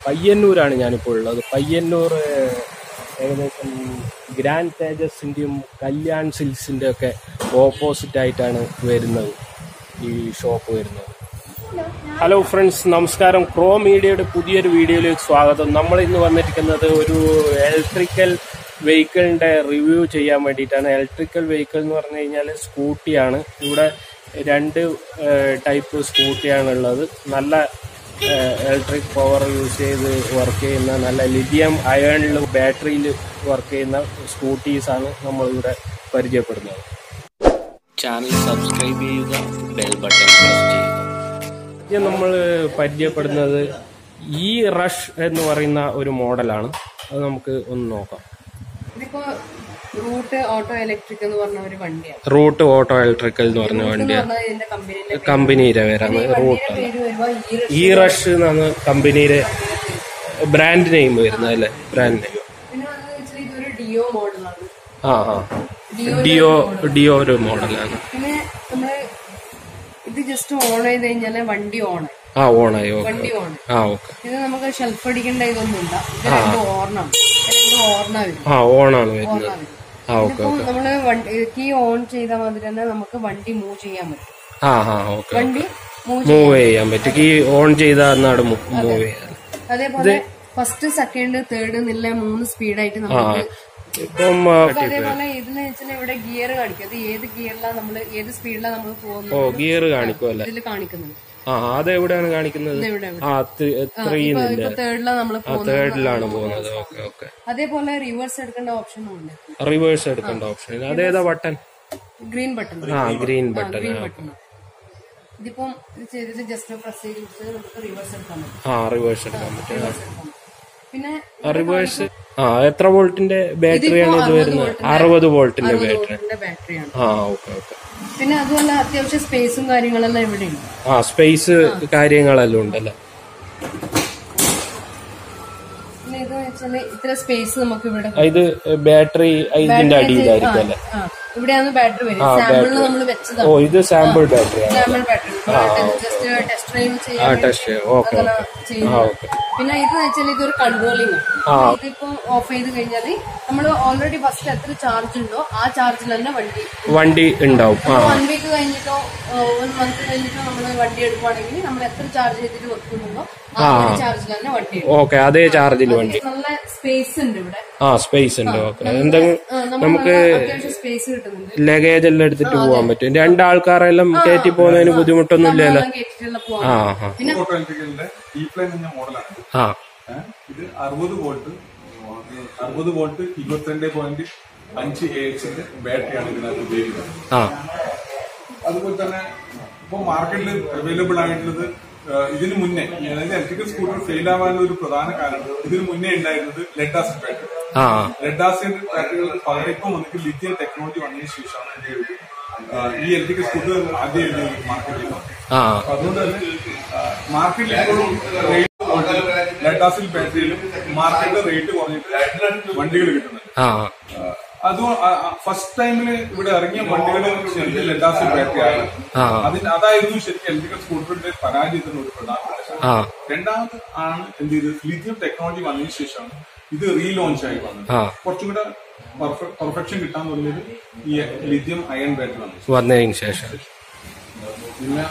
പയ്യന്നൂരാണ് ഞാനിപ്പോൾ ഉള്ളത് പയ്യന്നൂർ ഏഹ്, ഏകദേശം ഗ്രാൻഡ് തേജസിന്റെയും കല്യാൺ സിൽസിന്റെ ഒക്കെ ഓപ്പോസിറ്റ് ആയിട്ടാണ് വരുന്നത് ഈ ഷോപ്പ് വരുന്നത് ഹലോ ഫ്രണ്ട്സ് നമസ്കാരം ക്രോ മീഡിയയുടെ പുതിയൊരു വീഡിയോയിലേക്ക് സ്വാഗതം നമ്മൾ ഇന്ന് വന്നിരിക്കുന്നത് ഒരു ഇലക്ട്രിക്കൽ വെഹിക്കിളിന്റെ റിവ്യൂ ചെയ്യാൻ വേണ്ടിയിട്ടാണ് ഇലക്ട്രിക്കൽ വെഹിക്കിൾ എന്ന് പറഞ്ഞു കഴിഞ്ഞാൽ സ്കൂട്ടിയാണ് ഇവിടെ രണ്ട് ടൈപ്പ് സ്കൂട്ടിയാണ് ഉള്ളത് നല്ല ഇലക്ട്രിക് പവർ യൂസ് ചെയ്ത് വർക്ക് ചെയ്യുന്ന നല്ല ലിഥിയം അയണിൽ ബാറ്ററിയിൽ വർക്ക് ചെയ്യുന്ന സ്കൂട്ടീസാണ് നമ്മളിവിടെ പരിചയപ്പെടുന്നത് ചാനൽ സബ്സ്ക്രൈബ് ചെയ്യുക ബെൽ ബട്ടൺ പ്രസ് ചെയ്യുക ആദ്യം നമ്മൾ പരിചയപ്പെടുന്നത് ഈ റഷ് എന്ന് പറയുന്ന ഒരു മോഡലാണ് അത് നമുക്ക് ഒന്ന് നോക്കാം ഇതിപ്പോ റൂട്ട് ഓട്ടോ ഇലക്ട്രിക് എന്ന് പറഞ്ഞ ഒരു വണ്ടിയാണ് റൂട്ട് ഓട്ടോ ഇലക്ട്രിക്കൽ എന്ന് പറഞ്ഞ എന്ന് വണ്ടിയാണ് പറഞ്ഞാൽ ഇതിന്റെ കമ്പനീന്റെ കമ്പനിയുടെ പേരാണ് റൂട്ട് പേര് വരുമ്പോ ഈ ഈ റഷ് എന്നാണ് കമ്പനിയുടെ ബ്രാൻഡ് നെയിം വരുന്നത് അല്ലേ ബ്രാൻഡ് നെയിം പിന്നെ വന്നത് വെച്ചാൽ ഇതൊരു ഡിയോ മോഡലാണ് ആ ആ ഡിയോ ഡിയോ ഒരു മോഡലാണ് പിന്നെ നമ്മള് ഇത് ജസ്റ്റ് ഓൺ ചെയ്ത് കഴിഞ്ഞാല് വണ്ടി ഓൺ ആ ഓണായി ഓക്കെ വണ്ടി ഓൺ ആ ഓക്കെ ഇത് നമുക്ക് ഷെൽഫ് അടിക്കേണ്ട ഇതൊന്നുമില്ല ഇത് രണ്ട് ഓർണാണ് ഇത് രണ്ട് ഓർണ വരും ആ ഓണാണ് വരുന്നത് ഓർണ വരും ആ ഓക്കെ ഇപ്പൊ നമ്മള് വണ്ടി കീ ഓൺ ചെയ്ത മാതിരി തന്നെ നമുക്ക് വണ്ടി മൂവ് ചെയ്യാൻ പറ്റും ആ ആ ഓക്കെ വണ്ടി മൂവ് മൂവ് ചെയ്യാൻ പറ്റും ഈ ഓൺ ചെയ്താൽ എന്നാണ് മൂവ് ചെയ്യാൻ അതേപോലെ ഫസ്റ്റ് സെക്കൻഡ് തേർഡ് എന്നില്ല മൂന്ന് സ്പീഡായിട്ട് നമുക്ക് ഇപ്പം ആ, അപ്പൊ അതേപോലെ ഇതിന് വെച്ചാൽ ഇവിടെ ഗിയർ കാണിക്കും അത് ഏത് ഗിയറിലാണ് നമ്മൾ ഏത് സ്പീഡിലാണ് നമ്മൾ ഓ പോകുന്നത് ഗിയർ കാണിക്കുമല്ലേ ഇതിൽ കാണിക്കുന്നുണ്ട് ആ അതെവിടെയാണ് കാണിക്കുന്നത് ഇത് ഇവിടെ ഇവിടെ ആ ത്രീന്ന് ഇപ്പൊ തേർഡിലാണ് നമ്മൾ പോകുന്നത് തേർഡിലാണ് പോകുന്നത് ഓക്കെ ഓക്കെ അതേപോലെ റിവേഴ്സ് എടുക്കേണ്ട ഓപ്ഷനും ഉണ്ട് റിവേഴ്സ് എടുക്കേണ്ട ഓപ്ഷൻ അതേതാ ബട്ടൺ ഗ്രീൻ ബട്ടൺ ആ ഗ്രീൻ ബട്ടൺ ഗ്രീൻ ബട്ടൺ ഇതിപ്പം ഇത് ചെയ്തിട്ട് ജസ്റ്റ് പ്രസ് ചെയ്ത് കൊടുത്ത് നമുക്ക് റിവേഴ്സ് എടുക്കാൻ പറ്റും ആ റിവേഴ്സ് എടുക്കാൻ പറ്റും റിവേഴ്സ് എടുക്കാൻ പറ്റും പിന്നെ റിവേഴ്സ് ആ എത്ര വോൾട്ടിന്റെ ബാറ്ററിയാണ് ഇത് വരുന്നത് അറുപത് വോൾട്ടിന്റെ ബാറ്ററി ഇതിന്റെ ബാറ്ററിയാണ് ആ ഓക്കെ ഓക്കെ പിന്നെ അതുപോലെ അത്യാവശ്യം സ്പേസും കാര്യങ്ങളെല്ലാം ഇവിടെ ഉണ്ട് ആ സ്പേസ് കാര്യങ്ങളെല്ലാം ഉണ്ടല്ലോ പിന്നെ ഇത് വെച്ചാല് ഇത്ര സ്പേസ് നമുക്ക് ഇവിടെ ആ, ഇത് ബാറ്ററി ഇതിന്റെ അടിയിലായിരിക്കും അല്ലേ ആ ഇവിടെയാണ് ബാറ്ററി വരും സാമ്പിളിൽ നമ്മൾ വെച്ചതാണ് ഓ ഇത് സാമ്പിൾ ബാറ്ററിയാണ് sample battery just test drive ആ ചെയ്യാൻ ടെസ്റ്റ് ഓക്കെ അങ്ങനെ ആ ചെയ്യുന്നത് ഓക്കെ പിന്നെ ഇത് വെച്ചാൽ ഇതൊരു കൺട്രോളിംഗ് ആ. ഇതിപ്പോ ഓഫ് ചെയ്ത് കഴിഞ്ഞാല് നമ്മൾ ഓൾറെഡി ഫസ്റ്റ് എത്ര ചാർജ് ഉണ്ടോ ആ ചാർജിൽ തന്നെ വണ്ടി വണ്ടി ഉണ്ടാവും ആ വൺ വീക്ക് കഴിഞ്ഞിട്ടോ വൺ മന്ത് കഴിഞ്ഞിട്ടോ നമ്മൾ വണ്ടി എടുക്കുവാണെങ്കിൽ നമ്മൾ എത്ര ചാർജ് ചെയ്തിട്ട് വെക്കുന്നുണ്ടോ ആ ഒരു ചാർജിൽ തന്നെ വണ്ടി എടുക്കും ഓക്കെ അതേ ചാർജിൽ വണ്ടി നല്ല സ്പേസ് ഉണ്ട് ഇവിടെ ആ സ്പേസ് ഉണ്ട് ഓക്കെ എന്തെങ്കിലും ആ, നമുക്ക് നല്ല അത്യാവശ്യം സ്പേസ് കിട്ടുന്നുണ്ട് ലഗേജ് എല്ലാം എടുത്തിട്ട് പോകാൻ പറ്റും രണ്ടാൾക്കാരെല്ലാം കയറ്റി പോകുന്നതിന് ബുദ്ധിമുട്ടൊന്നും ഇല്ലല്ലോ നമ്മളെല്ലാം കേട്ടിട്ടുള്ള പോവാം ആ ആ ഓട്ടോ ഇലക്ട്രിക്കലിന്റെ ഈ പ്ലെയിൻ എന്ന മോഡലാണ് ആ ഏ? ഇത് അറുപത് വോൾട്ട് അറുപത് വോൾട്ട് ഇരുപത്തിരണ്ട് പോയിന്റ് അഞ്ച് എ എച്ചിന്റെ ബാറ്ററിയാണ് ഇതിനകത്ത് ഉപയോഗിക്കുന്നത് ആ അതുപോലെ തന്നെ ഇപ്പൊ മാർക്കറ്റിൽ അവൈലബിൾ ആയിട്ടുള്ളത് ഏ, ഇതിന് മുന്നേ അതായത് ഇലക്ട്രിക്കൽ സ്കൂട്ടർ ഫെയിൽ ആവാനുള്ള ഒരു പ്രധാന കാരണം ഇതിന് മുന്നേ ഉണ്ടായിരുന്നത് ലെഡ് ആസിഡ് ബാറ്ററി ആ ലെഡ് ആസിഡ് ബാറ്ററികൾ പകരം ഇപ്പം വന്നിട്ട് ലിഥിയം ടെക്നോളജി വന്നതിന് ശേഷമാണ് ഇതിന്റെ ഒരു, ആ, ഈ ഇലക്ട്രിക്കൽ സ്കൂട്ടർ ആദ്യം മാർക്കറ്റിൽ വന്നത് ആ അപ്പൊ അതുകൊണ്ട് തന്നെ മാർക്കറ്റിൽ ഇപ്പോഴും ലെഡ് ആസിഡ് ബാറ്ററിയിലും മാർക്കറ്റിൽ റേറ്റ് കുറഞ്ഞിട്ട് വണ്ടികൾ കിട്ടുന്നുണ്ട് ആ അത് ഫസ്റ്റ് ടൈമില് ഇവിടെ ഇറങ്ങിയ വണ്ടികൾ ശരിക്കും ലെഡ് ആസിഡ് ബാറ്ററി ആണ് ആ. അതിന് അതായിരുന്നു ശരിക്കും ഇലക്ട്രിക്കൽ സ്കൂട്ടറിന്റെ പരാജയത്തിന് ഒരു പ്രധാന കാരണം ആ രണ്ടാമത് ആണ് എന്ത് ചെയ്ത് ലിഥിയം ടെക്നോളജി വന്നതിന് ശേഷമാണ് ഇത് റീലോഞ്ച് ആയി വന്നത് ആ. കുറച്ചും കൂടെ പെർഫെക്ഷൻ കിട്ടാൻ തുടങ്ങിയത് ഈ ലിഥിയം അയൺ ബാറ്ററി വന്നു വന്നതിന് ശേഷം പിന്നെ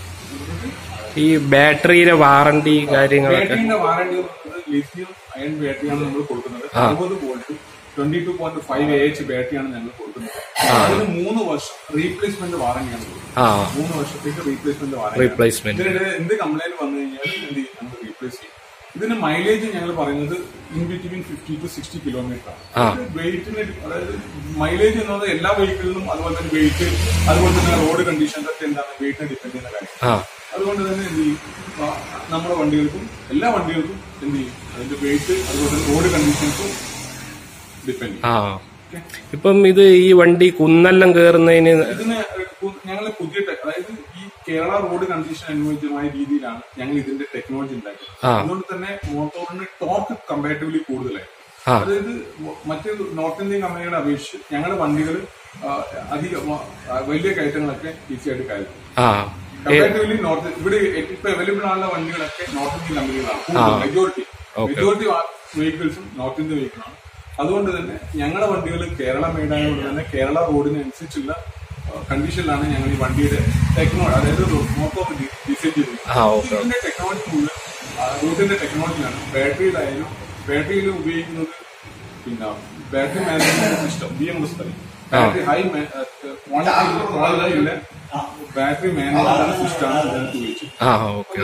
ഈ ബാറ്ററിയിലെ വാറണ്ടി കാര്യങ്ങളൊക്കെ ബാറ്ററിന്റെ വാറണ്ടി ലിഥിയം അയൺ ബാറ്ററിയാണ് നമ്മൾ കൊടുക്കുന്നത് അറുപത് volt twenty two point five A H ബാറ്ററിയാണ് ഞങ്ങൾ കൊടുക്കുന്നത് അതിന് മൂന്ന് വർഷം റീപ്ലേസ്മെന്റ് വാറണ്ടിയാണ് കൊടുക്കുന്നത് ആ മൂന്ന് വർഷത്തേക്ക് റീപ്ലേസ്മെന്റ് വാറണ്ടി റീപ്ലേസ്മെന്റ് ഇതിനിടെ എന്ത് കംപ്ലൈന്റ് വന്നു കഴിഞ്ഞാൽ എന്ത് ചെയ്യും നമുക്ക് റീപ്ലേസ് ചെയ്യും ഇതിന് മൈലേജ് ഞങ്ങൾ പറയുന്നത് in between fifty to sixty kilometre ആണ് വെയിറ്റിന് അതായത് മൈലേജ് എന്നത് എല്ലാ വെഹിക്കിളിലും അതുപോലെ തന്നെ വെയിറ്റ് അതുപോലെ തന്നെ റോഡ് കണ്ടീഷൻസ് ഒക്കെ എന്താണ് വെയിറ്റിനെ ഡിപ്പെൻഡ് ചെയ്യുന്ന കാര്യം ആ അതുകൊണ്ട് തന്നെ എന്ത് ചെയ്യും ആ, നമ്മുടെ വണ്ടികൾക്കും എല്ലാ വണ്ടികൾക്കും എന്ത് ചെയ്യും അതിന്റെ വെയിറ്റ് അതുപോലെ തന്നെ റോഡ് കണ്ടീഷൻസും ഡിപ്പെൻഡ് ചെയ്യും ആ ഇപ്പം ഇത് ഈ വണ്ടി കുന്നെല്ലാം കയറുന്നതിന് ഇതിന് ഞങ്ങൾ പുതിയ ടെ- അതായത് ഈ കേരള റോഡ് കണ്ടീഷൻ അനുയോജ്യമായ രീതിയിലാണ് ഞങ്ങൾ ഇതിന്റെ ടെക്നോളജി ഉണ്ടാക്കിയത് ആ. അതുകൊണ്ട് തന്നെ മോട്ടോറിന് ടോർക്ക് കമ്പാരിറ്റീവ്ലി കൂടുതലായി ആ. അതായത് മറ്റ് നോർത്ത് ഇന്ത്യൻ കമ്പനികളെ അപേക്ഷിച്ച് ഞങ്ങളുടെ വണ്ടികൾ അധികം ആ, വലിയ കയറ്റങ്ങളൊക്കെ ഈസി ആയിട്ട് കയറ്റും ആ കമ്പാരിറ്റീവ്ലി നോർത്ത് ഇവിടെ ഇപ്പൊ അവൈലബിൾ ആയുള്ള വണ്ടികളൊക്കെ നോർത്ത് ഇന്ത്യൻ കമ്പനികളാണ് മെജോറിറ്റി മെജോറിറ്റി വെഹിക്കിൾസും നോർത്ത് ഇന്ത്യൻ വെഹിക്കിളാണ് അതുകൊണ്ട് തന്നെ ഞങ്ങളുടെ വണ്ടികൾ കേരള മെയ്ഡായതുകൊണ്ട് തന്നെ കേരള റോഡിനനുസരിച്ചുള്ള കണ്ടീഷനിലാണ് ഞങ്ങൾ ഈ വണ്ടിയുടെ ടെക്നോളജി അതായത് മോട്ടോ ഡിസൈൻ ചെയ്തിരിക്കുന്നത് ആ ഓക്കെ ഇതിന്റെ ടെക്നോളജി മുഴുവൻ റൂട്ടിന്റെ ടെക്നോളജിയാണ് ബാറ്ററിയിലായാലും ബാറ്ററിയിൽ ഉപയോഗിക്കുന്നത് പിന്നെ battery management system B M S പറയും ബാറ്ററി ഹൈ ക്വാളിറ്റിയുള്ള ബാറ്ററി മാനേജ്മെന്റ് സിസ്റ്റമാണ് ഇതിനകത്ത് ഉപയോഗിച്ചത് ആ ഓക്കെ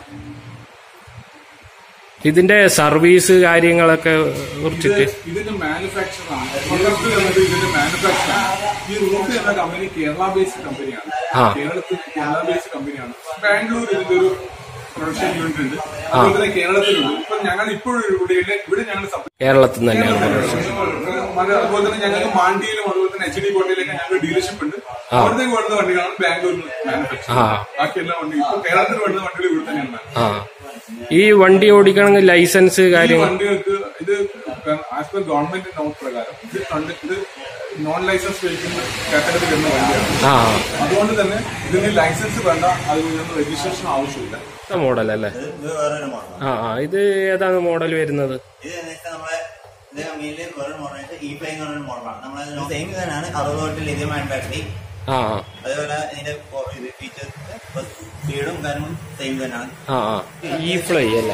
ഇതിന്റെ സർവീസ് കാര്യങ്ങളൊക്കെ കുറിച്ചിട്ട് ഇത് ഇതിന്റെ മാനുഫാക്ചർ ആണ് റൂട്ട് എന്നത് ഇതിന്റെ മാനുഫാക്ചർ ആണ് ഈ റൂട്ട് എന്ന കമ്പനി കേരള ബേസ്ഡ് കമ്പനിയാണ് ആ. കേരളത്തിൽ കേരള ബേസ്ഡ് കമ്പനിയാണ് ബാംഗ്ലൂർ ഇതിന്റെ ഒരു പ്രൊഡക്ഷൻ യൂണിറ്റ് ഉണ്ട് അതുപോലെ തന്നെ കേരളത്തിലുണ്ട് ഇപ്പൊ ഞങ്ങൾ ഇപ്പോഴും ഇവിടെ ഇവിടെ ഞങ്ങൾ സപ്ലൈ കേരളത്തിൽ നിന്ന് തന്നെയാണ് പ്രൊഡക്ഷൻ അത് അതുപോലെ തന്നെ ഞങ്ങൾക്ക് മാണ്ടിയിലും അതുപോലെ തന്നെ എച്ച് ഡി കോട്ടയിലൊക്കെ ഞങ്ങൾക്ക് ഡീലർഷിപ്പ് ഉണ്ട് അവിടത്തേക്ക് വരുന്ന വണ്ടികളാണ് ബാംഗ്ലൂരിൽ മാനുഫാക്ചർ ആ. ബാക്കി എല്ലാ വണ്ടികളും ഇപ്പൊ കേരളത്തിൽ വരുന്ന വണ്ടികൾ ഇവിടെ തന്നെയാണ് manufacture. ആ ഈ വണ്ടി ഓടിക്കണമെങ്കിൽ ലൈസൻസ് ഈ കാര്യങ്ങൾ വണ്ടികൾക്ക് ഇത് ആസ് പെർ ഗവൺമെന്റ് നോട്ട് പ്രകാരം ഇത് കണ്ട് ഇത് നോൺ ലൈസൻസ് വെഹിക്കിൾ കാറ്റഗറി വരുന്ന വണ്ടിയാണ് ആ അതുകൊണ്ട് തന്നെ ഇതിന് ലൈസൻസ് വേണ്ട അതിനൊന്നും രജിസ്ട്രേഷൻ ആവശ്യമില്ല മോഡൽ അല്ലേ ഇത് വേറൊരു മോഡലാണ് ആ ആ ഇത് ഏതാണ് മോഡൽ വരുന്നത് ഇത് എന്ന് വെച്ചാൽ നമ്മളെ ഇത് മെയിൻലി വേറൊരു മോഡൽ ഇ പ്ലേ എന്ന് പറയുന്ന മോഡലാണ് നമ്മളെ സെയിം തന്നെയാണ് അറുപത് വോട്ട് ലിഥിയം അയൺ ബാറ്ററി ആ അതേപോലെ ഇതിന്റെ കൊ- ഇത് ഫീച്ചേഴ്സ് സ്പീഡും കാര്യങ്ങളും സെയിം തന്നെയാണ് ആ ആ ഈ ഫ്ലൈ അല്ലേ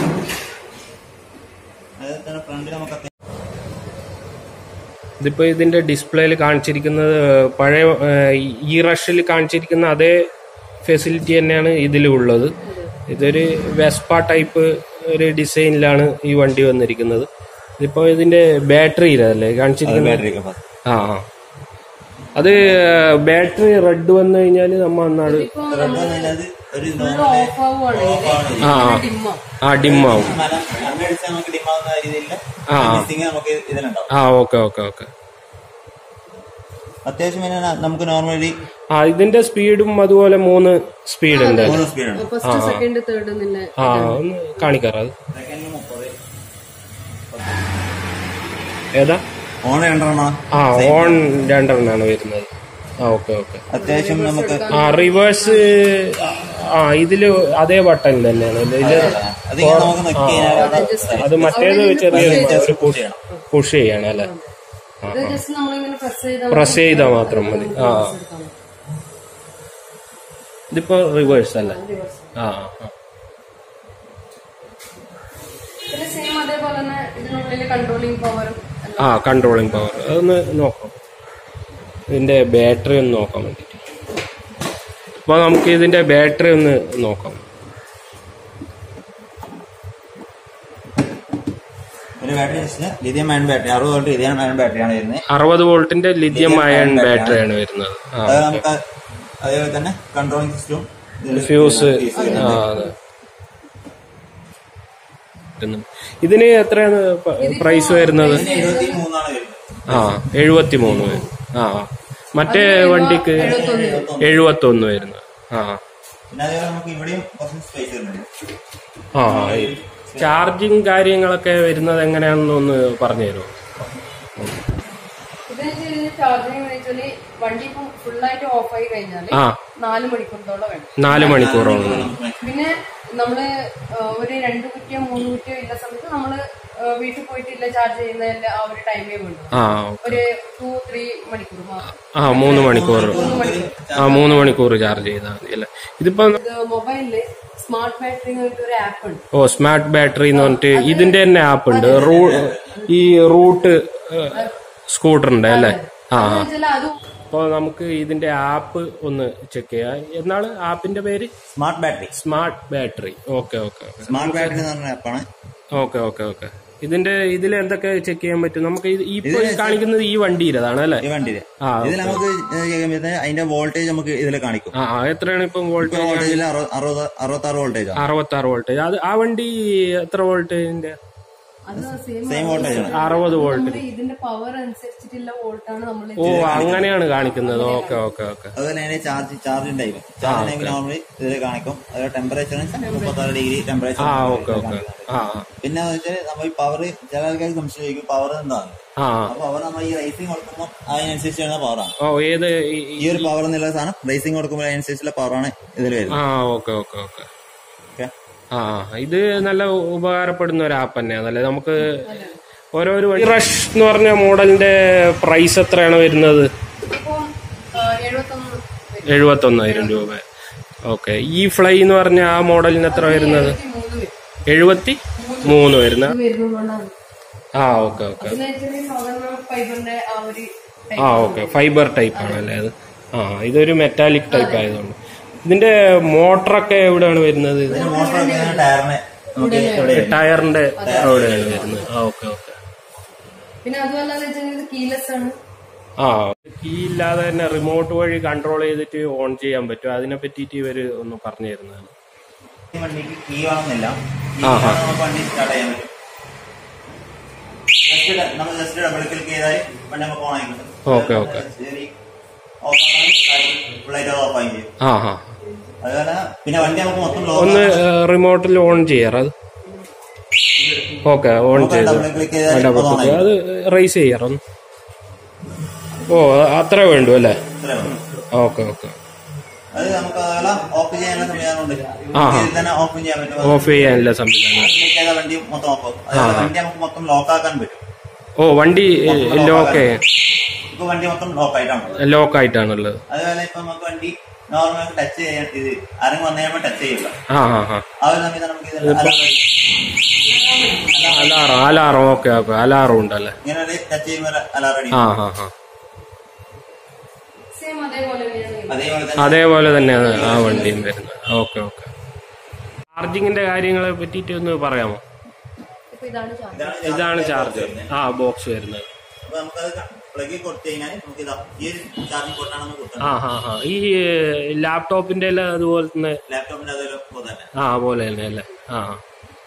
അതേപോലെ തന്നെ ഫ്രണ്ട് നമുക്ക് അത്യാവശ്യം ഇതിപ്പോ ഇതിന്റെ ഡിസ്പ്ലേയിൽ കാണിച്ചിരിക്കുന്നത് പഴയ ഏഹ്, ഈ റഷിൽ കാണിച്ചിരിക്കുന്ന അതേ ഫെസിലിറ്റി തന്നെയാണ് ഇതിലും ഉള്ളത് ഇതൊരു വെസ്പ ടൈപ്പ് ഒരു ഡിസൈനിലാണ് ഈ വണ്ടി വന്നിരിക്കുന്നത് ഇതിപ്പോ ഇതിന്റെ ബാറ്ററിയിലല്ലേ കാണിച്ചിരിക്കുന്നത് ആ ആ അത് ബാറ്ററി റെഡ് വന്നു കഴിഞ്ഞാൽ നമ്മ അന്നാട് ഇപ്പൊ അത് ഒരു ഫുൾ ഓഫ് ആവുകയാണെങ്കിൽ ആ ആ. ഡിമ്മ ആ ഡിമ്മാവും അങ്ങടിച്ച് നമുക്ക് ഡിമാവുന്ന രീതിയിൽ ആ. മിസ്സിങ് നമുക്ക് ഇതിലുണ്ടാവും ആ ഓക്കെ ഓക്കെ ഓക്കെ അത്യാവശ്യം പിന്നെ നമുക്ക് നോർമലി ആ ഇതിന്റെ സ്പീഡും അതുപോലെ മൂന്ന് സ്പീഡ് ഉണ്ട് മൂന്ന് സ്പീഡുണ്ട് ഫസ്റ്റ് സെക്കൻഡ് തേർഡ് എന്നില്ല ആ ഒന്ന് കാണിക്കാറ അത് സെക്കൻഡിൽ മുപ്പത് ഏതാ ഓൺ രണ്ടെണ്ണം ആ ഓൺ രണ്ടെണ്ണാണ് വരുന്നത് ആ ഓക്കെ ഓക്കെ അത്യാവശ്യം നമുക്ക് ആ റിവേഴ്സ് ആ ഇതില് അതേ ബട്ടൺ തന്നെയാണ് ഇതില് അതിങ്ങനെ നമുക്ക് നോക്കി കഴിഞ്ഞാൽ അവിടെ അത് മറ്റേത് ചെറിയ ഒരു push ചെയ്യണം പുഷ് ചെയ്യണം അല്ലെ ഇത് ജസ്റ്റ് നമ്മളിങ്ങനെ പ്രസ് ചെയ്താൽ പ്രസ് ചെയ്താൽ മാത്രം മതി ആ ഇതിപ്പോ റിവേഴ്സ് അല്ലേ ആ ആ പിന്നെ സെയിം അതേപോലെ തന്നെ ഇതിനുള്ളിൽ കൺട്രോളിംഗ് പവറും ആ കൺട്രോളിങ് പവർ അതൊന്ന് നോക്കാം ഇതിന്റെ ബാറ്ററി ഒന്ന് നോക്കാൻ വേണ്ടിട്ട് അപ്പൊ നമുക്ക് ഇതിന്റെ ബാറ്ററി ഒന്ന് നോക്കാം ഒരു ബാറ്ററി ലിഥിയം അയൺ ബാറ്ററി അറുപത് വോൾട്ട് ലിഥിയം അയൺ ബാറ്ററിയാണ് വരുന്നത് അറുപത് വോൾട്ടിന്റെ ലിഥിയം അയൺ ബാറ്ററിയാണ് വരുന്നത് ആ അത് നമുക്ക് അതേപോലെ തന്നെ കൺട്രോളിംഗ് സിസ്റ്റം ഫ്യൂസ് ആ അതെ വരുന്നുണ്ട്. ഇതിന് എത്രയാണ് പ്രൈസ് വരുന്നത് എഴുപത്തി മൂന്നാണ് വരുന്നത് ആ എഴുപത്തി മൂന്ന് വരും ആ ആ. മറ്റേ വണ്ടിക്ക് എഴുപത്തി ഒന്ന് വരുന്നത് ആ ആ. പിന്നെ അതേപോലെ നമുക്ക് ഇവിടെയും കുറച്ച് സ്പേസ് വരുന്നുണ്ട് ആ ചാർജിങ് കാര്യങ്ങളൊക്കെ വരുന്നത് എങ്ങനെയാണെന്ന് ഒന്ന് പറഞ്ഞു തരുമോ ഇത് ചാർജിങ് വെച്ചാല് വണ്ടി ഇപ്പം ഫുള്ളായിട്ട് ഓഫ് ആയി കഴിഞ്ഞാല് ആ നാല് മണിക്കൂറത്തോളം വേണം നാല് മണിക്കൂറോളം പിന്നെ നമ്മള് ആ, ഒരു രണ്ട് കുറ്റിയോ മൂന്ന് കുറ്റിയോ ഇല്ല സമയത്ത് നമ്മള് ആ, വീട്ടിൽ പോയിട്ടില്ല ചാർജ് ചെയ്യുന്നതിന്റെ ആ ഒരു ടൈമേ വേണ്ടു ആ ഒരു ടു ത്രീ മണിക്കൂർ മാത്രം ആ മൂന്ന് മണിക്കൂർ ആ മൂന്ന് മണിക്കൂർ ചാർജ് ചെയ്താൽ മതി അല്ലേ ഇതിപ്പോ ഇത് മൊബൈലില് സ്മാർട്ട് ബാറ്ററി ഒരു ആപ്പ് ഉണ്ട് ഓ സ്മാർട്ട് ബാറ്ററി എന്ന് പറഞ്ഞിട്ട് ഇതിന്റെ തന്നെ ആപ്പ് ഉണ്ട് റൂ ഈ റൂട്ട് സ്കൂട്ടറിന്റെ അല്ലേ ആ ആ. വെച്ചാൽ അതും അപ്പോൾ നമുക്ക് ഇതിന്റെ ആപ്പ് ഒന്ന് ചെക്ക് ചെയ്യാം എന്നാണ് ആപ്പിന്റെ പേര് smart battery smart battery okay okay okay smart battery എന്ന് പറഞ്ഞ ആപ്പാണ് ഓക്കെ ഓക്കെ ഓക്കെ ഇതിന്റെ ഇതിൽ എന്തൊക്കെ ചെക്ക് ചെയ്യാൻ പറ്റും നമുക്ക് ഇത് ഇപ്പൊ ഈ കാണിക്കുന്നത് ഈ വണ്ടിയിലതാണ് അല്ലേ ഈ വണ്ടിയില് ആ ഇതിൽ നമുക്ക് ചെയ്യാൻ പറ്റുന്നത് അതിന്റെ വോൾട്ടേജ് നമുക്ക് ഇതിൽ കാണിക്കും ആ ആ, എത്രയാണ് ഇപ്പം വോൾട്ടേജ് വോൾട്ടേജിൽ അറുപത്തി ആറ് വോൾട്ടേജ് ആണ് അറുപത്തി ആറ് വോൾട്ടേജ് അത് ആ വണ്ടി എത്ര വോൾട്ടേജിന്റെ അത് സെയിം സെയിം വോൾട്ടേജ് ആണ് അറുപത് വോൾട്ട് നമ്മുടെ ഇതിന്റെ പവർ അനുസരിച്ചിട്ടുള്ള വോൾട്ടാണ് നമ്മൾ ഓ അങ്ങനെയാണ് കാണിക്കുന്നത് ഓക്കെ ഓക്കെ ഓക്കെ അതുപോലെ തന്നെ charge charging time charge time normally ഇതിൽ കാണിക്കും അതുപോലെ ടെമ്പറേച്ചർ മുപ്പത്താറ് ഡിഗ്രി ടെമ്പറേച്ചർ ആ ഓക്കെ ഓക്കെ ആ പിന്നെ എന്ന് വെച്ചാൽ നമ്മൾ ഈ പവർ ചില ആൾക്കാർ സംശയിക്കും പവർ എന്താണ് ആ അപ്പൊ പവർ നമ്മൾ ഈ റേസിംഗ് കൊടുക്കുമ്പോൾ അതിനനുസരിച്ച് വരുന്ന പവറാണ് ഓ ഏത് ഈ- ഈ ഒരു പവർ എന്നുള്ള സാധനം റേസിംഗ് കൊടുക്കുമ്പോൾ അതിനനുസരിച്ചുള്ള പവറാണ് ഇതിൽ വരുന്നത് ആ ഓക്കെ ഓക്കെ ഓക്കെ ഓക്കെ ആ ആ. ഇത് നല്ല ഉപകാരപ്പെടുന്ന ഒരു ആപ്പ് തന്നെയാണ് അല്ലേ നമുക്ക് ഓരോരോ വഴി റഷ് എന്ന് പറഞ്ഞ മോഡലിന്റെ പ്രൈസ് എത്രയാണ് വരുന്നത് ഇപ്പം എഴുപത്തൊന്ന് എഴുപത്തൊന്നായിരം രൂപ ഓക്കെ ഈ ഫ്ലൈ എന്ന് പറഞ്ഞ ആ മോഡലിന് എത്ര വരുന്നത് മൂന്ന് വരും എഴുപത്തി മൂന്ന് വരുന്ന ഇത് വരുന്നതുകൊണ്ടാണ് ആ ഓക്കെ ഓക്കെ പിന്നെ വെച്ചാൽ സാധാരണ ഫൈബറിന്റെ ആ ഒരു ആ ഓക്കെ ഫൈബർ ടൈപ്പ് ആണല്ലേ അത് ആ ഇതൊരു മെറ്റാലിക് ടൈപ്പ് ആയതുകൊണ്ട് ഇതിന്റെ മോട്ടറൊക്കെ എവിടെയാണ് വരുന്നത് ഇത് ഇതിന് മോട്ടർ ടയറിന് നമുക്ക് ഇവിടെ ടയറിന്റെ അവിടെയാണ് വരുന്നത് ആ ഓക്കെ ഓക്കെ പിന്നെ അതുമല്ല വെച്ചാൽ ഇത് കീലെസ് ആണ് ആ കീ ഇല്ലാതെ തന്നെ റിമോട്ട് വഴി കൺട്രോൾ ചെയ്തിട്ട് ഓൺ ചെയ്യാൻ പറ്റും അതിനെ പറ്റിയിട്ട് ഇവര് ഒന്ന് പറഞ്ഞു തരുന്നതാണ് ഈ വണ്ടിക്ക് കീ വേണമെന്നില്ല കീ ആഹാ. ഇല്ലാതെ നമുക്ക് വണ്ടി സ്റ്റാർട്ട് ചെയ്യാൻ പറ്റും Just ല- നമ്മൾ ജസ്റ്റ് ഡബിൾ ക്ലിക്ക് ചെയ്താൽ വണ്ടി നമുക്ക് ഓൺ ആയി കിട്ടും ഓക്കെ, ഓക്കെ. ഓഫ് ഫുള്ളായിട്ട് ഓഫ് ആയി ചെയ്യും ആ ആ അതുപോലെ പിന്നെ വണ്ടി നമുക്ക് മൊത്തം ലോ ഒന്ന് റിമോട്ടിൽ ഓൺ ചെയ്യാറ് അത് ഓക്കെ ഓൺ നമുക്ക് ചെയ്ത് ഡബിൾ ക്ലിക്ക് ചെയ്താൽ ഡബിൾ അത് on ക്ലിക്ക്. അത് റൈസ് ചെയ്യാറൊന്ന് ഓ അത്രേ വേണ്ടു അല്ലേ ഇത്രേ ഉള്ളൂ. ഓക്കെ ഓക്കെ അത് നമുക്ക് അതുപോലെ ഓഫ് ചെയ്യാനുള്ള സംവിധാനമുണ്ട് ആഹാ. ഇതിൽ തന്നെ ഓഫ് ചെയ്യാൻ പറ്റും ഓഫ് ചെയ്യാനുള്ള സംവിധാനം ക്ലിക്ക് ചെയ്താൽ വണ്ടി മൊത്തം ഓഫ് ആവും അതുപോലെ വണ്ടി നമുക്ക് മൊത്തം ലോക്ക് ആക്കാൻ പറ്റും ഓ വണ്ടി ലോക്ക് ഇപ്പൊ വണ്ടി മൊത്തം ലോക്ക് ആയിട്ടാണ് ലോക്ക് ആയിട്ടാണുള്ളത് അതുപോലെ ഇപ്പൊ നമുക്ക് വണ്ടി നോർമൽ ടച്ച് ചെയ്യാൻ ഇത് ആരും വന്നു കഴിയുമ്പോൾ ടച്ച് ചെയ്യില്ല ആ ആ ആ ആ ഒരു സമയത്ത് നമുക്ക് ഇത് alarm alarm alarm okay okay alarm ഉണ്ടല്ലേ ഇങ്ങനെ ഒരു ടച്ച് ചെയ്യുമ്പോൾ അലാറം അടിക്കും ആ ആ ആ സെയിം അതേപോലെ തന്നെയാണ് ഇത്. അതേപോലെ തന്നെ അതേപോലെ തന്നെയാണ് ആ വണ്ടിയും വരുന്നത് ഓക്കെ ഓക്കെ ചാർജിങ്ങിന്റെ കാര്യങ്ങളെ പറ്റിയിട്ട് ഒന്ന് പറയാമോ ഇപ്പൊ ഇതാണ് ചാർജ് ഇതാണ് ഇതാണ് ചാർജ് ചാർജർ ആ ബോക്സ് വരുന്നത് അപ്പൊ നമുക്കത് പ്ലഗ് കൊടുത്തു കഴിഞ്ഞാൽ നമുക്ക് ഇതാ ഈ ഒരു ചാർജിങ് പോർട്ടാണ് നമുക്ക് കൊടുത്തത് ആ ഹാ ഹാ ഈ ലാപ്ടോപ്പിന്റെ എല്ലാം അതുപോലെ തന്നെ ലാപ്ടോപ്പിന്റെ അതേപോലെ തന്നെ ആ പോലെ തന്നെ അല്ലേ ആ ആ.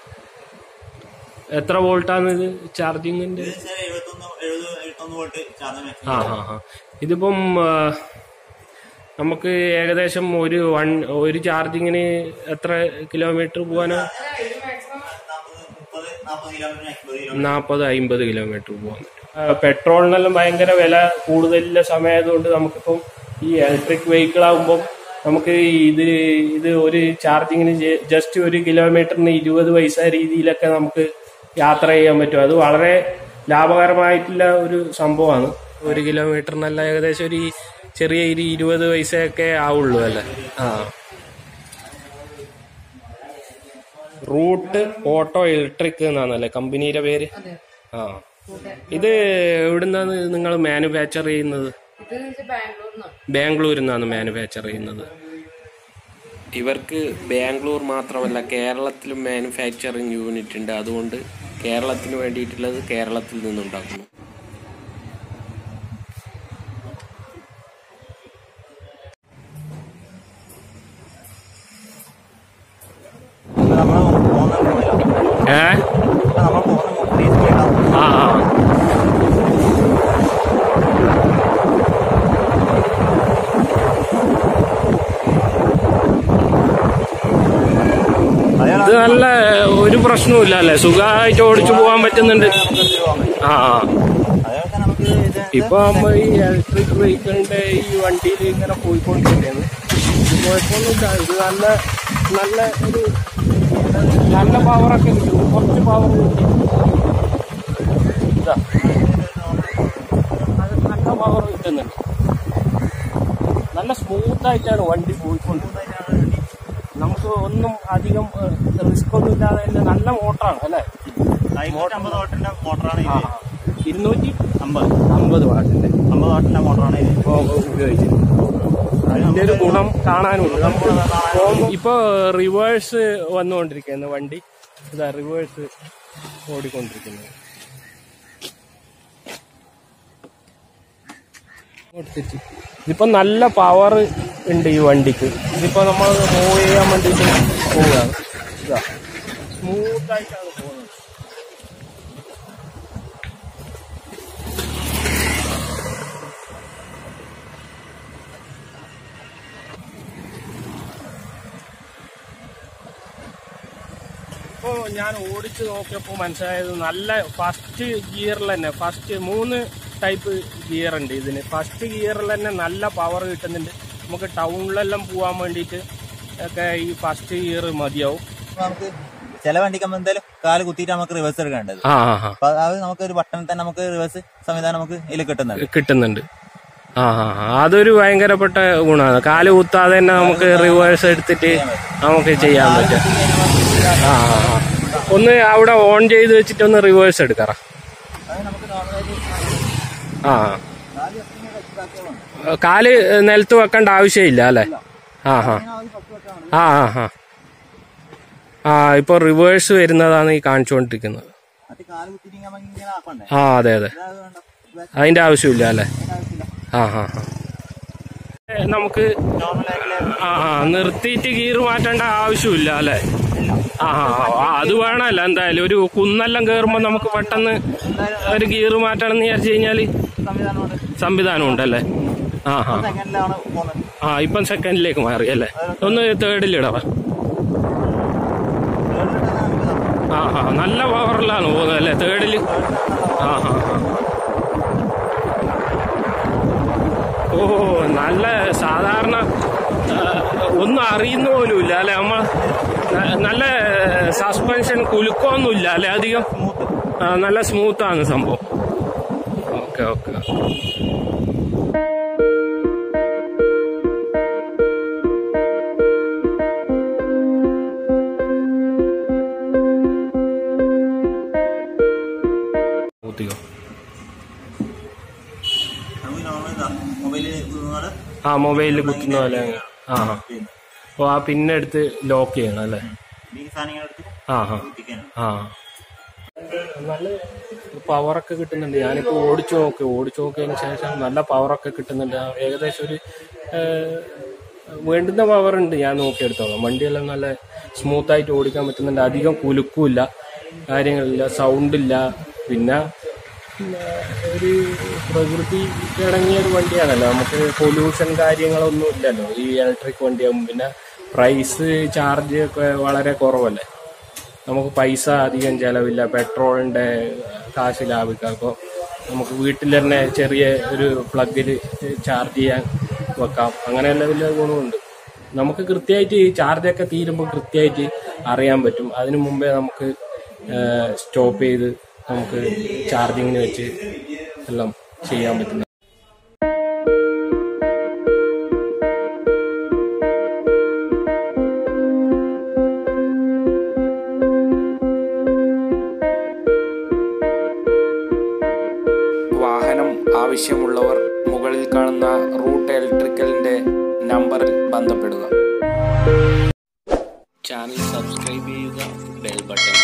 എത്ര വോൾട്ടാണ് ഇത് ചാർജിങ്ങിന്റെ ഇത് വെച്ചാൽ എഴുപത്തൊന്ന് എഴുപത് എഴുപത്തൊന്ന് വോൾട്ട് ചാർജ് ആ മാക്സിമം ഹാ ഹാ ഇതിപ്പം ആ, നമുക്ക് ഏകദേശം ഒരു വൺ ഒരു ചാർജിങ്ങിന് എത്ര കിലോമീറ്റർ പോകാനോ അല്ല ഇത് മാക്സിമം നാൽപ്പത് മുപ്പത് നാൽപ്പത് കിലോമീറ്റർ അമ്പത് കിലോമീറ്റർ നാൽപ്പത് അമ്പത് കിലോമീറ്റർ പോകാൻ പറ്റും ആ, പെട്രോളിനെല്ലാം ഭയങ്കര വില കൂടുതലുള്ള സമയമായതുകൊണ്ട് നമുക്കിപ്പം ഈ ഇലക്ട്രിക് വെഹിക്കിൾ ആകുമ്പോൾ നമുക്ക് ഇത് ഇത് ഒരു ചാർജിങ്ങിന് ജസ്റ്റ് ഒരു കിലോമീറ്ററിന് ഇരുപത് പൈസ രീതിയിലൊക്കെ നമുക്ക് യാത്ര ചെയ്യാൻ പറ്റും അത് വളരെ ലാഭകരമായിട്ടുള്ള ഒരു സംഭവമാണ് ഒരു കിലോമീറ്ററിനല്ല ഏകദേശം ഒരു ചെറിയ ഒരു ഇരുപത് പൈസയൊക്കെ ആവുള്ളൂ അല്ലേ ആ റൂട്ട് ഓട്ടോ ഇലക്ട്രിക് എന്നാണല്ലേ കമ്പനിയുടെ പേര് അതെ ആ ഇത് എവിടുന്നാണ് നിങ്ങൾ മാനുഫാക്ചർ ചെയ്യുന്നത് ഇത് വെച്ചാൽ ബാംഗ്ലൂരിൽ നിന്നാണ് ബാംഗ്ലൂരിൽ നിന്നാണ് മാനുഫാക്ചർ ചെയ്യുന്നത് ഇവർക്ക് ബാംഗ്ലൂർ മാത്രമല്ല കേരളത്തിലും മാനുഫാക്ചറിങ് യൂണിറ്റ് ഉണ്ട് അതുകൊണ്ട് കേരളത്തിന് വേണ്ടിയിട്ടുള്ളത് കേരളത്തിൽ നിന്നുണ്ടാക്കുന്നു നമ്മൾ പോകുന്ന ഏ നമ്മൾ പോകുന്ന മുപ്പത് സ്പീഡാണ് ആ ആ ഇത് നല്ല ഒരു പ്രശ്നവുമില്ല അല്ലേ സുഖമായിട്ട് ഓടിച്ചു പോകാൻ പറ്റുന്നുണ്ട് ആ ആ അതേപോലെ തന്നെ നമുക്ക് ഇത് ഇപ്പൊ നമ്മ ഈ ഇലക്ട്രിക് വെഹിക്കിളിന്റെ ഈ വണ്ടിയിൽ ഇങ്ങനെ പോയിക്കൊണ്ടിരിക്കുകയാണ് ഇത് കുഴപ്പമൊന്നുമില്ല ഇത് നല്ല നല്ല ഒരു നല്ല പവറൊക്കെ കിട്ടും കുറച്ച് പവർ കിട്ടി ഇതാ അത് നല്ല പവർ കിട്ടുന്നുണ്ട് നല്ല സ്മൂത്ത് ആയിട്ടാണ് വണ്ടി പോയിക്കൊണ്ടിരിക്കുന്നത് നമുക്ക് ഒന്നും അധികം റിസ്ക് ഒന്നും ഇല്ലാതെ തന്നെ നല്ല മോട്ടറാണ് അല്ലേ അമ്പത് വാട്ടിന്റെ മോട്ടറാണ് ആ ഇത് ഇരുന്നൂറ്റി അമ്പത് അമ്പത് വാട്ടിന്റെ അമ്പത് വാട്ടിന്റെ മോട്ടറാണ് ഇത് ഇപ്പോ ഉപയോഗിച്ചത് അതിന്റെ ഒരു ഗുണം കാണാനുണ്ട് നമുക്ക് ഇപ്പൊ റിവേഴ്സ് വന്നുകൊണ്ടിരിക്കുന്നു വണ്ടി ഇതാ റിവേഴ്സ് ഓടിക്കൊണ്ടിരിക്കുന്നത് ഇതിപ്പോ നല്ല പവർ ഉണ്ട് ഈ വണ്ടിക്ക് ഇതിപ്പോ നമ്മൾ മൂവ് ചെയ്യാൻ വേണ്ടിയിട്ട് പോവുകയാണ് ഇതാ സ്മൂത്ത് ആയിട്ടാണ് പോകുന്നത് ഞാൻ ഓടിച്ച് നോക്കിയപ്പോൾ മനസ്സിലായത് നല്ല ഫസ്റ്റ് ഗിയറിൽ തന്നെ ഫസ്റ്റ് മൂന്ന് ടൈപ്പ് ഗിയർ ഉണ്ട് ഇതിന് ഫസ്റ്റ് ഗിയറിൽ തന്നെ നല്ല പവർ കിട്ടുന്നുണ്ട് നമുക്ക് ടൗണിലെല്ലാം പോകാൻ വേണ്ടിയിട്ട് ഒക്കെ ഈ ഫസ്റ്റ് ഗിയർ മതിയാവും നമുക്ക് ചില വണ്ടിക്ക് എന്തായാലും കാല് കുത്തിയിട്ട് നമുക്ക് റിവേഴ്സ് എടുക്കേണ്ടത് ആ ആ ആ അപ്പൊ അത് നമുക്ക് ഒരു ബട്ടൺ തന്നെ നമുക്ക് റിവേഴ്സ് സംവിധാനം നമുക്ക് ഇതിൽ കിട്ടുന്നുണ്ട് കിട്ടുന്നുണ്ട് ആ ആ ആ. അതൊരു ഭയങ്കരപ്പെട്ട ഗുണമാണ് കാല് കുത്താതെ തന്നെ നമുക്ക് റിവേഴ്സ് എടുത്തിട്ട് നമുക്ക് ചെയ്യാൻ പറ്റും ആ ആ ആ. ഒന്ന് അവിടെ ഓൺ ചെയ്ത് വെച്ചിട്ട് ഒന്ന് റിവേഴ്സ് എടുക്കാറ അത് നമുക്ക് നോർമലായിട്ട് ആ ആ. കാല് നിലത്ത് വെക്കേണ്ട ആവശ്യമില്ല അല്ലേ ആ ആ ആ ആ ആ ആ ഇപ്പൊ റിവേഴ്സ് വരുന്നതാണ് ഈ കാണിച്ചുകൊണ്ടിരിക്കുന്നത് മറ്റേ കാല് കുത്തിയിട്ട് നമുക്ക് ഇങ്ങനെ ആക്കണ്ടേ ആ അതെ അതെ അത് വേണ്ട അതിന്റെ ആവശ്യമില്ല അല്ലേ ആവശ്യമില്ല ആ ആ ആ ഏ, നമുക്ക് ആ ആ നിർത്തിയിട്ട് ഗിയർ മാറ്റേണ്ട ആവശ്യമില്ല അല്ലേ ആ ആ ആ, അത് വേണമല്ലോ എന്തായാലും ഒരു കുന്നെല്ലാം കയറുമ്പോൾ നമുക്ക് പെട്ടെന്ന് ഒരു ഗിയർ മാറ്റണം എന്ന് വിചാരിച്ചു കഴിഞ്ഞാല് സംവിധാനമുണ്ട് സംവിധാനം ഉണ്ടല്ലേ ആ ആ സെക്കൻഡിലാണ് പോകുന്നത് ആ ഇപ്പം സെക്കൻഡിലേക്ക് മാറി അല്ലേ ഒന്ന് തേർഡിലിടവ ആ ആ നല്ല പവറിലാണ് പോകുന്നത് അല്ലേ തേർഡില് ആ ആ ആ ഓ നല്ല സാധാരണ ആ, ഒന്നും അറിയുന്ന പോലും ഇല്ല അല്ലെ നമ്മ ന- നല്ല സസ്പെൻഷൻ കുലുക്കമൊന്നുമില്ല അല്ലെ അധികം ആ, നല്ല സ്മൂത്താണ് സംഭവം ഓക്കെ ഓക്കെ ഊത്തിക്കോ നമുക്ക് നോർമൽ മൊബൈലിൽ ആ മൊബൈലിൽ കുത്തുന്ന പോലെ അങ്ങ്. ആ ആ അപ്പോൾ ആ പിന്നെടുത്ത് ലോക്ക് ചെയ്യണം അല്ലേ ഈ സാധനങ്ങൾ എടുത്ത് ആ ആ കുത്തിക്കാനാണ് ആ നല്ല പവറൊക്കെ കിട്ടുന്നുണ്ട് ഞാനിപ്പോൾ ഓടിച്ചു നോക്കി ഓടിച്ചു നോക്കിയതിന് ശേഷം നല്ല പവറൊക്കെ കിട്ടുന്നുണ്ട് ആ, ഏകദേശം ഒരു ഏഹ്, വേണ്ടുന്ന പവർ ഉണ്ട് ഞാൻ നോക്കിയെടുത്തോളാം വണ്ടിയെല്ലാം നല്ല സ്മൂത്ത് ആയിട്ട് ഓടിക്കാൻ പറ്റുന്നുണ്ട് അധികം കുലുക്കുമില്ല കാര്യങ്ങളില്ല സൗണ്ടില്ല പിന്നെ പിന്നെ ഒരു പ്രകൃതി ഇണങ്ങിയ ഒരു വണ്ടിയാണല്ലോ നമുക്ക് പൊല്യൂഷൻ കാര്യങ്ങളൊന്നും ഇല്ലല്ലോ ഈ ഇലക്ട്രിക് വണ്ടിയാകുമ്പോൾ പിന്നെ പ്രൈസ് ചാർജ് ഒക്കെ വളരെ കുറവല്ലേ നമുക്ക് പൈസ അധികം ചെലവില്ല പെട്രോളിന്റെ കാശ് ലാഭിക്കാം അപ്പോൾ നമുക്ക് വീട്ടിൽ തന്നെ ചെറിയ ഒരു പ്ലഗിൽ ചാർജ് ചെയ്യാൻ വെക്കാം അങ്ങനെയുള്ള വലിയ ഗുണമുണ്ട് നമുക്ക് കൃത്യമായിട്ട് ഈ ചാർജൊക്കെ തീരുമ്പോൾ കൃത്യമായിട്ട് അറിയാൻ പറ്റും അതിനു മുമ്പേ നമുക്ക് സ്റ്റോപ്പ് ചെയ്ത് നമുക്ക് ചാർജിങ്ങിന് വെച്ച് എല്ലാം ചെയ്യാൻ പറ്റുന്ന വാഹനം ആവശ്യമുള്ളവർ മുകളിൽ കാണുന്ന റൂട്ട് ഇലക്ട്രിക്കലിന്റെ നമ്പറിൽ ബന്ധപ്പെടുക ചാനൽ സബ്സ്ക്രൈബ് ചെയ്യുക ബെൽ ബട്ടൺ